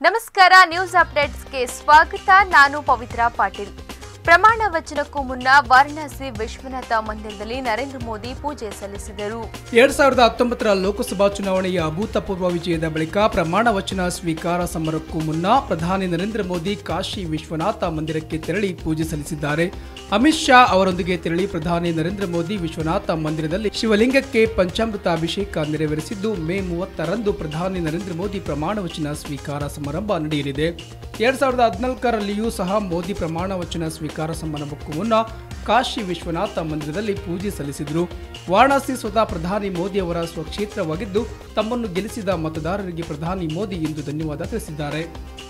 ನಮಸ್ಕಾರ ನ್ಯೂಸ್ ಅಪ್ಡೇಟ್ಸ್ಗೆ ಸ್ವಾಗತ ನಾನು ಪವಿತ್ರ ಪಾಟೀಲ್ ಪ್ರಮಾಣ ವಚನಕ್ಕೂ ಮುನ್ನ ವಾರಣಾಸಿ ವಿಶ್ವನಾಥ ಮಂದಿರದಲ್ಲಿ ನರೇಂದ್ರ ಮೋದಿ ಪೂಜೆ ಸಲ್ಲಿಸಿದರು ಎರಡ್ ಸಾವಿರದ ಹತ್ತೊಂಬತ್ತರ ಲೋಕಸಭಾ ಚುನಾವಣೆಯ ಅಭೂತಪೂರ್ವ ವಿಜಯದ ಬಳಿಕ ಪ್ರಮಾಣ ವಚನ ಸ್ವೀಕಾರ ಸಮಾರಂಭಕ್ಕೂ ಮುನ್ನ ಪ್ರಧಾನಿ ನರೇಂದ್ರ ಮೋದಿ ಕಾಶಿ ವಿಶ್ವನಾಥ ಮಂದಿರಕ್ಕೆ ತೆರಳಿ ಪೂಜೆ ಸಲ್ಲಿಸಿದ್ದಾರೆ ಅಮಿತ್ ಶಾ ಅವರೊಂದಿಗೆ ತೆರಳಿ ಪ್ರಧಾನಿ ನರೇಂದ್ರ ಮೋದಿ ವಿಶ್ವನಾಥ ಮಂದಿರದಲ್ಲಿ ಶಿವಲಿಂಗಕ್ಕೆ ಪಂಚಾಮೃತ ಅಭಿಷೇಕ ನೆರವೇರಿಸಿದ್ದು ಮೇ ಮೂವತ್ತರಂದು ಪ್ರಧಾನಿ ನರೇಂದ್ರ ಮೋದಿ ಪ್ರಮಾಣ ವಚನ ಸ್ವೀಕಾರ ಸಮಾರಂಭ ನಡೆಯಲಿದೆ ಎರಡ್ ಸಾವಿರದ ಹದಿನಾಲ್ಕರಲ್ಲಿಯೂ ಸಹ ಮೋದಿ ಪ್ರಮಾಣ ವಚನ ಸ್ವೀಕಾರ ಸಮಾರಂಭಕ್ಕೂ ಮುನ್ನ ಕಾಶಿ ವಿಶ್ವನಾಥ ಮಂದಿರದಲ್ಲಿ ಪೂಜೆ ಸಲ್ಲಿಸಿದರು ವಾರಣಾಸಿ ಸ್ವತಃ ಪ್ರಧಾನಿ ಮೋದಿ ಅವರ ಸ್ವಕ್ಷೇತ್ರವಾಗಿದ್ದು ತಮ್ಮನ್ನು ಗೆಲ್ಲಿಸಿದ ಮತದಾರರಿಗೆ ಪ್ರಧಾನಿ ಮೋದಿ ಇಂದು ಧನ್ಯವಾದ ತಿಳಿಸಿದ್ದಾರೆ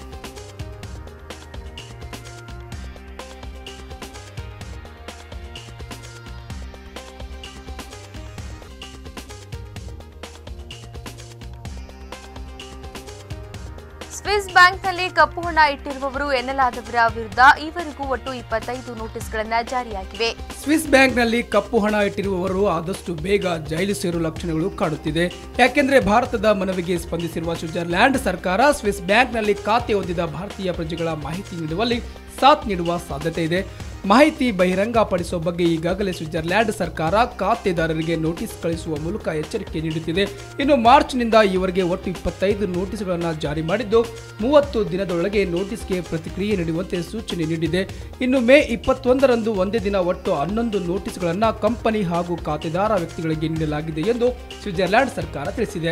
ಸ್ವಿಸ್ ಬ್ಯಾಂಕ್ನಲ್ಲಿ ಕಪ್ಪು ಹಣ ಇಟ್ಟಿರುವವರು ಎನ್ನಲಾದವರ ವಿರುದ್ಧ ಈವರೆಗೂ ಒಟ್ಟು ಇಪ್ಪತ್ತೈದು ನೋಟಿಸ್ಗಳನ್ನು ಜಾರಿಯಾಗಿವೆ ಸ್ವಿಸ್ ಬ್ಯಾಂಕ್ನಲ್ಲಿ ಕಪ್ಪು ಹಣ ಇಟ್ಟಿರುವವರು ಆದಷ್ಟು ಬೇಗ ಜೈಲು ಸೇರುವ ಲಕ್ಷಣಗಳು ಕಾಡುತ್ತಿದೆ ಯಾಕೆಂದ್ರೆ ಭಾರತದ ಮನವಿಗೆ ಸ್ಪಂದಿಸಿರುವ ಸ್ವಿಟ್ಜರ್ಲ್ಯಾಂಡ್ ಸರ್ಕಾರ ಸ್ವಿಸ್ ಬ್ಯಾಂಕ್ನಲ್ಲಿ ಖಾತೆ ಹೊಂದಿದ ಭಾರತೀಯ ಪ್ರಜೆಗಳ ಮಾಹಿತಿ ನೀಡುವಲ್ಲಿ ಸಾಥ್ ನೀಡುವ ಸಾಧ್ಯತೆ ಇದೆ ಮಾಹಿತಿ ಬಹಿರಂಗಪಡಿಸುವ ಬಗ್ಗೆ ಈಗಾಗಲೇ ಸ್ವಿಟ್ಜರ್ಲ್ಯಾಂಡ್ ಸರ್ಕಾರ ಖಾತೆದಾರರಿಗೆ ನೋಟಿಸ್ ಕಳಿಸುವ ಮೂಲಕ ಎಚ್ಚರಿಕೆ ನೀಡುತ್ತಿದೆ ಇನ್ನು ಮಾರ್ಚ್ನಿಂದ ಈವರೆಗೆ ಒಟ್ಟು ಇಪ್ಪತ್ತೈದು ನೋಟಿಸ್ಗಳನ್ನು ಜಾರಿ ಮಾಡಿದ್ದು ಮೂವತ್ತು ದಿನದೊಳಗೆ ನೋಟಿಸ್ಗೆ ಪ್ರತಿಕ್ರಿಯೆ ನೀಡುವಂತೆ ಸೂಚನೆ ನೀಡಿದೆ ಇನ್ನು ಮೇ ಇಪ್ಪತ್ತೊಂದರಂದು ಒಂದೇ ದಿನ ಒಟ್ಟು ಹನ್ನೊಂದು ನೋಟಿಸ್ಗಳನ್ನು ಕಂಪನಿ ಹಾಗೂ ಖಾತೆದಾರ ವ್ಯಕ್ತಿಗಳಿಗೆ ನೀಡಲಾಗಿದೆ ಎಂದು ಸ್ವಿಟ್ಜರ್ಲ್ಯಾಂಡ್ ಸರ್ಕಾರ ತಿಳಿಸಿದೆ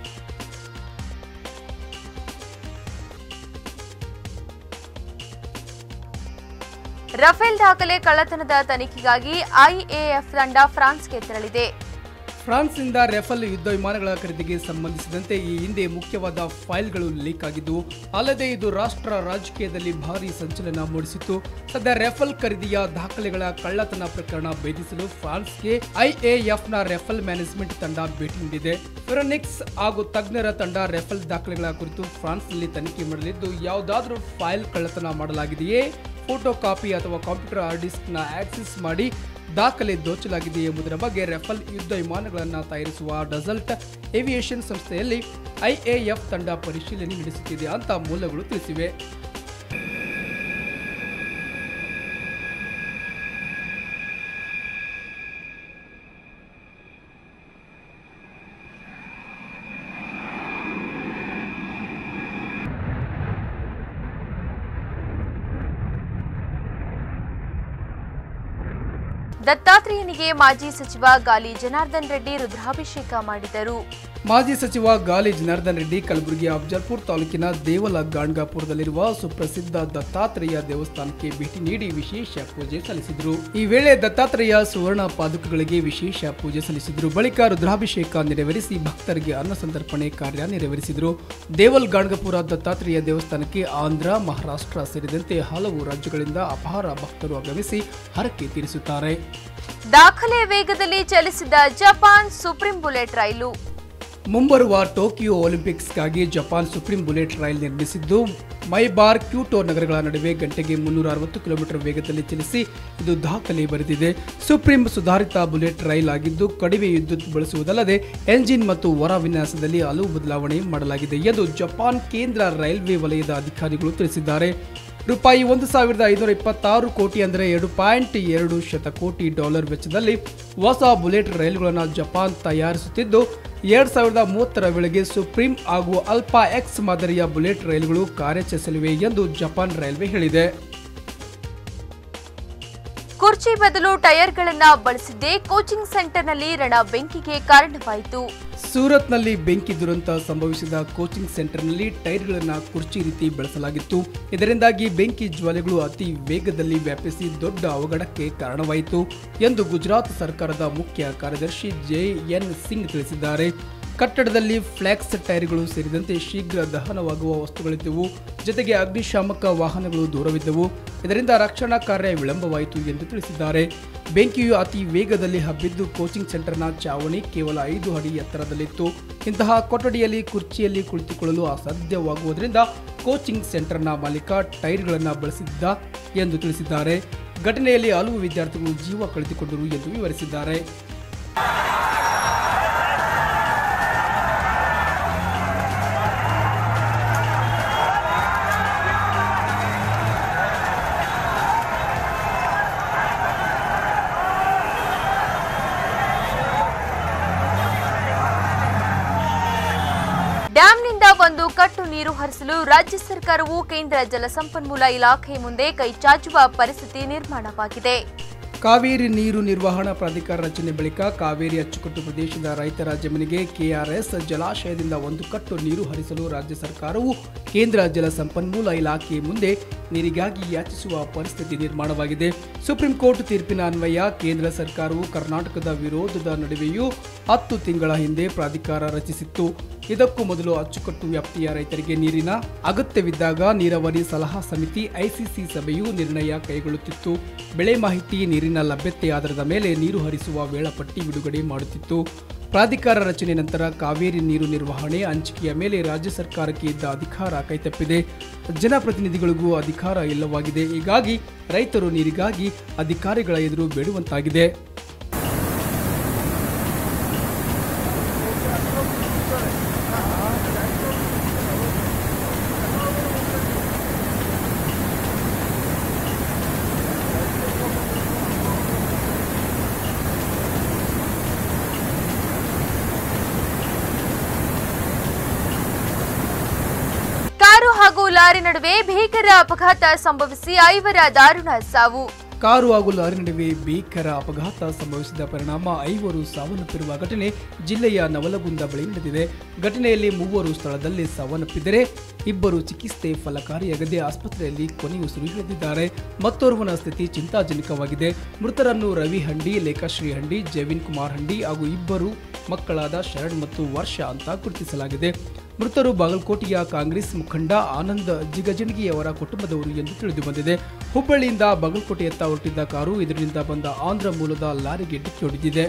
ರಫೇಲ್ ದಾಖಲೆ ಕಳ್ಳತನದ ತನಿಖೆಗಾಗಿ ಐಎಎಫ್ ತಂಡ ಫ್ರಾನ್ಸ್ಗೆ ತೆರಳಿದೆ ಫ್ರಾನ್ಸ್ನಿಂದ ರೆಫಲ್ ಯುದ್ಧ ವಿಮಾನಗಳ ಖರೀದಿಗೆ ಸಂಬಂಧಿಸಿದಂತೆ ಈ ಹಿಂದೆ ಮುಖ್ಯವಾದ ಫೈಲ್ಗಳು ಲೀಕ್ ಆಗಿದ್ದವು ಅಲ್ಲದೆ ಇದು ರಾಷ್ಟ್ರ ರಾಜಕೀಯದಲ್ಲಿ ಭಾರಿ ಸಂಚಲನ ಮೂಡಿಸಿತ್ತು ಸದ್ಯ ರೆಫಲ್ ಖರೀದಿಯ ದಾಖಲೆಗಳ ಕಳ್ಳತನ ಪ್ರಕರಣ ಭೇದಿಸಲು ಫ್ರಾನ್ಸ್ಗೆ ಐಎಎಫ್ನ ರೆಫಲ್ ಮ್ಯಾನೇಜ್ಮೆಂಟ್ ತಂಡ ಭೇಟಿ ನೀಡಿದೆ ಫಿರೋನಿಕ್ಸ್ ಹಾಗೂ ತಜ್ಞರ ತಂಡ ರೆಫಲ್ ದಾಖಲೆಗಳ ಕುರಿತು ಫ್ರಾನ್ಸ್ನಲ್ಲಿ ತನಿಖೆ ಮಾಡಲಿದ್ದು ಯಾವುದಾದ್ರೂ ಫೈಲ್ ಕಳ್ಳತನ ಮಾಡಲಾಗಿದೆಯೇ ಫೋಟೋ ಕಾಪಿ ಅಥವಾ ಕಂಪ್ಯೂಟರ್ ಹಾರ್ಡ್ ಡಿಸ್ಕ್ನ ಆಕ್ಸೆಸ್ ಮಾಡಿ ದಾಖಲೆ ದೋಚಲಾಗಿದೆ ಎಂಬುದರ ಬಗ್ಗೆ ರೆಫಲ್ ಯುದ್ಧ ವಿಮಾನಗಳನ್ನು ತಯಾರಿಸುವ ಡಸಲ್ಟ್ ಏವಿಯೇಷನ್ ಸಂಸ್ಥೆಯಲ್ಲಿ ಐಎಎಫ್ ತಂಡ ಪರಿಶೀಲನೆ ನಡೆಸುತ್ತಿದೆ ಅಂತ ಮೂಲಗಳು ತಿಳಿಸಿವೆ ದತ್ತಾತ್ರೇಯನಿಗೆ ಮಾಜಿ ಸಚಿವ ಗಾಲಿ ಜನಾರ್ದನ್ ರೆಡ್ಡಿ ರುದ್ರಾಭಿಷೇಕ ಮಾಡಿದರು ಮಾಜಿ ಸಚಿವ ಗಾಲಿ ಜನಾರ್ದನ್ ರೆಡ್ಡಿ ಕಲಬುರಗಿಯ ಅಫ್ಜಲ್ಪುರ್ ತಾಲೂಕಿನ ದೇವಲ ಗಾಣ್ಗಾಪುರದಲ್ಲಿರುವ ಸುಪ್ರಸಿದ್ಧ ದತ್ತಾತ್ರೇಯ ದೇವಸ್ಥಾನಕ್ಕೆ ಭೇಟಿ ನೀಡಿ ವಿಶೇಷ ಪೂಜೆ ಸಲ್ಲಿಸಿದರು ಈ ವೇಳೆ ದತ್ತಾತ್ರೇಯ ಸುವರ್ಣ ಪಾದುಕಗಳಿಗೆ ವಿಶೇಷ ಪೂಜೆ ಸಲ್ಲಿಸಿದರು ಬಳಿಕ ರುದ್ರಾಭಿಷೇಕ ನೆರವೇರಿಸಿ ಭಕ್ತರಿಗೆ ಅನ್ನ ಸಂತರ್ಪಣೆ ಕಾರ್ಯ ನೆರವೇರಿಸಿದರು ದೇವಲ್ ಗಾಣ್ಗಪುರ ದತ್ತಾತ್ರೇಯ ದೇವಸ್ಥಾನಕ್ಕೆ ಆಂಧ್ರ ಮಹಾರಾಷ್ಟ್ರ ಸೇರಿದಂತೆ ಹಲವು ರಾಜ್ಯಗಳಿಂದ ಅಪಾರ ಭಕ್ತರು ಆಗಮಿಸಿ ಹರಕೆ ತೀರಿಸುತ್ತಾರೆ ದಾಖಲೆ ವೇಗದಲ್ಲಿ ಚಲಿಸಿದ ಜಪಾನ್ ಸುಪ್ರೀಂ ಬುಲೆಟ್ ರೈಲು ಮುಂಬರುವ ಟೋಕಿಯೋ ಒಲಿಂಪಿಕ್ಸ್ಗಾಗಿ ಜಪಾನ್ ಸುಪ್ರೀಂ ಬುಲೆಟ್ ರೈಲ್ ನಿರ್ಮಿಸಿದ್ದು ಮೈಬಾರ್ ಕ್ಯೂಟೋ ನಗರಗಳ ನಡುವೆ ಗಂಟೆಗೆ ಮುನ್ನೂರ ಅರವತ್ತು ಕಿಲೋಮೀಟರ್ ವೇಗದಲ್ಲಿ ಚಲಿಸಿ ಇದು ದಾಖಲೆ ಬರೆದಿದೆ ಸುಪ್ರೀಂ ಸುಧಾರಿತ ಬುಲೆಟ್ ರೈಲ್ ಆಗಿದ್ದು ಕಡಿಮೆ ವಿದ್ಯುತ್ ಬಳಸುವುದಲ್ಲದೆ ಎಂಜಿನ್ ಮತ್ತು ಹೊರ ವಿನ್ಯಾಸದಲ್ಲಿ ಹಲವು ಬದಲಾವಣೆ ಮಾಡಲಾಗಿದೆ ಎಂದು ಜಪಾನ್ ಕೇಂದ್ರ ರೈಲ್ವೆ ವಲಯದ ಅಧಿಕಾರಿಗಳು ತಿಳಿಸಿದ್ದಾರೆ ರೂಪಾಯಿ ಒಂದು ಸಾವಿರದ ಐನೂರ ಇಪ್ಪತ್ತಾರು ಕೋಟಿ ಅಂದರೆ ಎರಡು ಪಾಯಿಂಟ್ ಎರಡು ಶತಕೋಟಿ ಡಾಲರ್ ವೆಚ್ಚದಲ್ಲಿ ಹೊಸ ಬುಲೆಟ್ ರೈಲುಗಳನ್ನು ಜಪಾನ್ ತಯಾರಿಸುತ್ತಿದ್ದು ಎರಡ್ ಸಾವಿರದ ಮೂವತ್ತರ ವೇಳೆಗೆ ಸುಪ್ರೀಂ ಹಾಗೂ ಅಲ್ಫಾ ಎಕ್ಸ್ ಮಾದರಿಯ ಬುಲೆಟ್ ರೈಲುಗಳು ಕಾರ್ಯಾಚರಿಸಲಿವೆ ಎಂದು ಜಪಾನ್ ರೈಲ್ವೆ ಹೇಳಿದೆ ಕುರ್ಚಿ ಬದಲು ಟೈರ್ಗಳನ್ನ ಬಳಸಿದ್ದೇ ಕೋಚಿಂಗ್ ಸೆಂಟರ್ನಲ್ಲಿ ರಣ ಬೆಂಕಿಗೆ ಕಾರಣವಾಯಿತು ಸೂರತ್ನಲ್ಲಿ ಬೆಂಕಿ ದುರಂತ ಸಂಭವಿಸಿದ ಕೋಚಿಂಗ್ ಸೆಂಟರ್ನಲ್ಲಿ ಟೈರ್ಗಳನ್ನು ಕುರ್ಚಿ ರೀತಿ ಬೆಳೆಸಲಾಗಿತ್ತು ಇದರಿಂದಾಗಿ ಬೆಂಕಿ ಜ್ವಾಲೆಗಳು ಅತಿ ವೇಗದಲ್ಲಿ ವ್ಯಾಪಿಸಿ ದೊಡ್ಡ ಅವಘಡಕ್ಕೆ ಕಾರಣವಾಯಿತು ಎಂದು ಗುಜರಾತ್ ಸರ್ಕಾರದ ಮುಖ್ಯ ಕಾರ್ಯದರ್ಶಿ ಜೆ ಎನ್ ಸಿಂಗ್ ತಿಳಿಸಿದ್ದಾರೆ ಕಟ್ಟಡದಲ್ಲಿ ಫ್ಲಾಕ್ಸ್ ಟೈರ್ಗಳು ಸೇರಿದಂತೆ ಶೀಘ್ರ ದಹನವಾಗುವ ವಸ್ತುಗಳಿದ್ದವು ಜೊತೆಗೆ ಅಗ್ನಿಶಾಮಕ ವಾಹನಗಳು ದೂರವಿದ್ದವು ಇದರಿಂದ ರಕ್ಷಣಾ ಕಾರ್ಯ ವಿಳಂಬವಾಯಿತು ಎಂದು ತಿಳಿಸಿದ್ದಾರೆ ಬೆಂಕಿಯು ಅತಿ ವೇಗದಲ್ಲಿ ಹಬ್ಬಿದ್ದು ಕೋಚಿಂಗ್ ಸೆಂಟರ್ನ ಚಾವಣಿ ಕೇವಲ ಐದು ಅಡಿ ಎತ್ತರದಲ್ಲಿತ್ತು ಇಂತಹ ಕೊಠಡಿಯಲ್ಲಿ ಕುರ್ಚಿಯಲ್ಲಿ ಕುಳಿತುಕೊಳ್ಳಲು ಅಸಾಧ್ಯವಾಗುವುದರಿಂದ ಕೋಚಿಂಗ್ ಸೆಂಟರ್ನ ಮಾಲೀಕ ಟೈರ್ಗಳನ್ನು ಬಳಸಿದ್ದ ಎಂದು ತಿಳಿಸಿದ್ದಾರೆ ಘಟನೆಯಲ್ಲಿ ಹಲವು ವಿದ್ಯಾರ್ಥಿಗಳು ಜೀವ ಕಳೆದುಕೊಂಡರು ಎಂದು ವಿವರಿಸಿದ್ದಾರೆ ನೀರು ಹರಿಸಲು ರಾಜ್ಯ ಸರ್ಕಾರವು ಕೇಂದ್ರ ಜಲಸಂಪನ್ಮೂಲ ಇಲಾಖೆ ಮುಂದೆ ಕೈಚಾಚುವ ಪರಿಸ್ಥಿತಿ ನಿರ್ಮಾಣವಾಗಿದೆ ಕಾವೇರಿ ನೀರು ನಿರ್ವಹಣಾ ಪ್ರಾಧಿಕಾರ ರಚನೆ ಬಳಿಕ ಕಾವೇರಿ ಅಚ್ಚುಕಟ್ಟು ಪ್ರದೇಶದ ರೈತರ ಜಮೀನಿಗೆ ಕೆಆರ್ಎಸ್ ಜಲಾಶಯದಿಂದ ಒಂದು ಕಟ್ಟು ನೀರು ಹರಿಸಲು ರಾಜ್ಯ ಸರ್ಕಾರವು ಕೇಂದ್ರ ಜಲ ಸಂಪನ್ಮೂಲ ಇಲಾಖೆ ಮುಂದೆ ನೀರಿಗಾಗಿ ಯಾಚಿಸುವ ಪರಿಸ್ಥಿತಿ ನಿರ್ಮಾಣವಾಗಿದೆ ಸುಪ್ರೀಂ ಕೋರ್ಟ್ ತೀರ್ಪಿನ ಅನ್ವಯ ಕೇಂದ್ರ ಸರ್ಕಾರವು ಕರ್ನಾಟಕದ ವಿರೋಧದ ನಡುವೆಯೂ ಹತ್ತು ತಿಂಗಳ ಹಿಂದೆ ಪ್ರಾಧಿಕಾರ ರಚಿಸಿತ್ತು ಇದಕ್ಕೂ ಮೊದಲು ಅಚ್ಚುಕಟ್ಟು ವ್ಯಾಪ್ತಿಯ ರೈತರಿಗೆ ನೀರಿನ ಅಗತ್ಯವಿದ್ದಾಗ ನೀರಾವರಿ ಸಲಹಾ ಸಮಿತಿ ಐಸಿಸಿ ಸಭೆಯು ನಿರ್ಣಯ ಕೈಗೊಳ್ಳುತ್ತಿತ್ತು ಬೆಳೆ ಮಾಹಿತಿ ನೀರಿನ ಲಭ್ಯತೆ ಆಧಾರದ ಮೇಲೆ ನೀರು ಹರಿಸುವ ವೇಳಾಪಟ್ಟಿ ಬಿಡುಗಡೆ ಮಾಡುತ್ತಿತ್ತು ಪ್ರಾಧಿಕಾರ ರಚನೆ ನಂತರ ಕಾವೇರಿ ನೀರು ನಿರ್ವಹಣೆ ಹಂಚಿಕೆಯ ಮೇಲೆ ರಾಜ್ಯ ಸರ್ಕಾರಕ್ಕೆ ಇದ್ದ ಅಧಿಕಾರ ಕೈತಪ್ಪಿದೆ ಜನಪ್ರತಿನಿಧಿಗಳಿಗೂ ಅಧಿಕಾರ ಇಲ್ಲವಾಗಿದೆ ಹೀಗಾಗಿ ರೈತರು ನೀರಿಗಾಗಿ ಅಧಿಕಾರಿಗಳ ಎದುರು ಬೇಡುವಂತಾಗಿದೆ ಕಾರು ಹಾಗೂ ಲಾರಿ ನಡುವೆ ಭೀಕರ ಅಪಘಾತ ಸಂಭವಿಸಿ ಐವರ ದಾರುಣ ಸಾವು ಕಾರು ಹಾಗೂ ಲಾರಿ ನಡುವೆ ಭೀಕರ ಅಪಘಾತ ಸಂಭವಿಸಿದ ಪರಿಣಾಮ ಐವರು ಸಾವನ್ನಪ್ಪಿರುವ ಘಟನೆ ಜಿಲ್ಲೆಯ ನವಲಗುಂದ ಬಳಿ ನಡೆದಿದೆ ಘಟನೆಯಲ್ಲಿ ಮೂವರು ಸ್ಥಳದಲ್ಲೇ ಸಾವನ್ನಪ್ಪಿದರೆ ಇಬ್ಬರು ಚಿಕಿತ್ಸೆ ಫಲಕಾರಿಯಾಗದೆ ಆಸ್ಪತ್ರೆಯಲ್ಲಿ ಕೊನೆಯುಸಿರು ಹಿಡಿದಿದ್ದಾರೆ ಮತ್ತೋರ್ವನ ಸ್ಥಿತಿ ಚಿಂತಾಜನಕವಾಗಿದೆ ಮೃತರನ್ನು ರವಿ ಹಂಡಿ ಲೇಖಾಶ್ರೀ ಹಂಡಿ ಜವಿನ್ ಕುಮಾರ್ ಹಂಡಿ ಹಾಗೂ ಇಬ್ಬರು ಮಕ್ಕಳಾದ ಶರಣ್ ಮತ್ತು ವರ್ಷ ಅಂತ ಗುರುತಿಸಲಾಗಿದೆ ಮೃತರು ಬಾಗಲಕೋಟೆಯ ಕಾಂಗ್ರೆಸ್ ಮುಖಂಡ ಆನಂದ್ ಜಿಗಜಿಣಗಿಯವರ ಕುಟುಂಬದವರು ಎಂದು ತಿಳಿದು ಬಂದಿದೆ ಹುಬ್ಬಳ್ಳಿಯಿಂದ ಬಾಗಲಕೋಟೆಯತ್ತ ಹೊರಟಿದ್ದ ಕಾರು ಇದರಿಂದ ಬಂದ ಆಂಧ್ರ ಮೂಲದ ಲಾರಿಗೆ ಡಿಕ್ಕಿ ಹೊಡೆದಿದೆ